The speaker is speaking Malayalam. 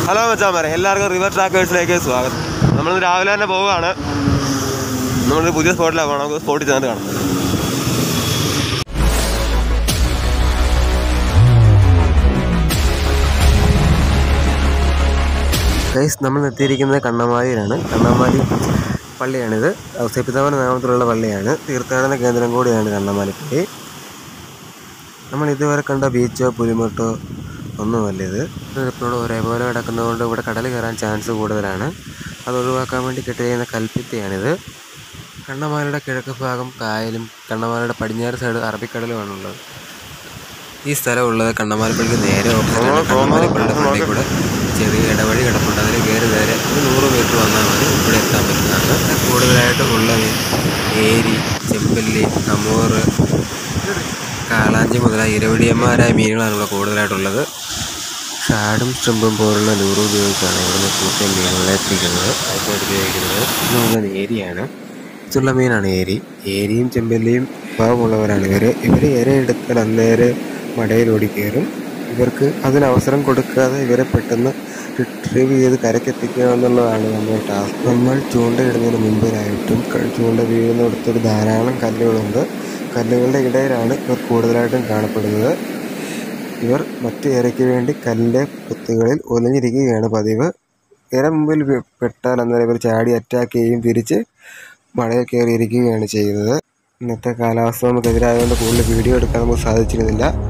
ഹലോ മച്ചാമാരെ എല്ലാവർക്കും റിവർ ട്രാക്കേഴ്സിലേക്ക് സ്വാഗതം നമ്മൾ രാവിലെ തന്നെ പോവുകയാണ് നമ്മളൊരു പുതിയ സ്പോട്ടിലാണ് പോകണം നമുക്ക് സ്പോട്ടിൽ ചെന്നിട്ട് കാണാം ഗൈസ് നമ്മൾ എത്തിയിരിക്കുന്നത് കണ്ണമാലിയിലാണ് കണ്ണമാലി പള്ളിയാണിത് ഔസേപ്പിതാവന നാമത്തിലുള്ള പള്ളിയാണ് തീർത്ഥാടന കേന്ദ്രം കൂടിയാണ് കണ്ണമാലി പള്ളി നമ്മൾ ഇതുവരെ കണ്ട ബീച്ചോ പുലിമുട്ടോ ഒന്നുമല്ല ഇത് എപ്പോഴും ഒരേപോലെ കിടക്കുന്നതുകൊണ്ട് ഇവിടെ കടൽ കയറാൻ ചാൻസ് കൂടുതലാണ് അത് ഒഴിവാക്കാൻ വേണ്ടി കെട്ടിയിരിക്കുന്ന കൽപ്പിത്തയാണിത് കണ്ണമാലയുടെ കിഴക്ക് ഭാഗം കായലും കണ്ണമാലയുടെ പടിഞ്ഞാറ് സൈഡ് അറബിക്കടലുമാണുള്ളത് ഈ സ്ഥലം ഉള്ളത് കണ്ണമാലപ്പള്ളിക്ക് നേരെ ഓപ്പോസിറ്റാണ് കണ്ണമാലപ്പള്ളിയുടെ പള്ളിയിൽ കൂടെ ചെറിയ ഇടവഴി കിടപ്പുണ്ട് അതിൽ കയറി നേരെ ഒരു നൂറ് മീറ്റർ വന്നാൽ മതി ഇവിടെ എത്താൻ പറ്റുന്നതാണ് കൂടുതലായിട്ട് ഉള്ള ഏരി ചെമ്പല്ലി അമൂറ് കാളാഞ്ചി മുതലായ ഇരവിടിയന്മാരായ മീനുകളാണ് ഇവിടെ കൂടുതലായിട്ടുള്ളത് ഷാഡും സ്ട്രിമ്പും പോലുള്ള ലൂറ് ഉപയോഗിച്ചാണ് ഇവിടുന്ന് കൂട്ടിയ മീനുകളെ പിടിക്കുന്നത് അതിനായിട്ട് ഉപയോഗിക്കുന്നത് ഇതുള്ള ഏരിയാണ് ഇതുള്ള മീനാണ് ഏരി ഏരിയും ചെമ്പല്ലിയും ഭാവമുള്ളവരാണ് ഇവർ ഇവർ ഇര എടുത്താൽ അന്നേരെ മടയിൽ ഓടിക്കയറും ഇവർക്ക് അതിന് അവസരം കൊടുക്കാതെ ഇവരെ പെട്ടെന്ന് റിട്രീവ് ചെയ്ത് കരക്കെത്തിക്കുക എന്നുള്ളതാണ് നമ്മുടെ ടാസ്ക് നമ്മൾ ചൂണ്ടയിടുന്നതിന് മുമ്പിലായിട്ടും ക- ചൂണ്ട വീഴുന്നിടത്തൊരു ധാരാളം കല്ലുകളുണ്ട് കല്ലുകളുടെ ഇടയിലാണ് ഇവർ കൂടുതലായിട്ടും കാണപ്പെടുന്നത് ഇവർ മറ്റു ഇരയ്ക്ക് വേണ്ടി കല്ലിൻ്റെ കുത്തുകളിൽ ഒലിഞ്ഞിരിക്കുകയാണ് പതിവ് ഇര മുമ്പിൽ വെ- പെട്ടാൽ അന്നേരം ഇവർ ചാടി അറ്റാക്ക് ചെയ്യും തിരിച്ച് മഴയിൽ കയറിയിരിക്കുകയാണ് ചെയ്യുന്നത് ഇന്നത്തെ കാലാവസ്ഥ നമുക്കെതിരായതുകൊണ്ട് കൂടുതൽ വീഡിയോ എടുക്കാൻ നമുക്ക് സാധിച്ചിരുന്നില്ല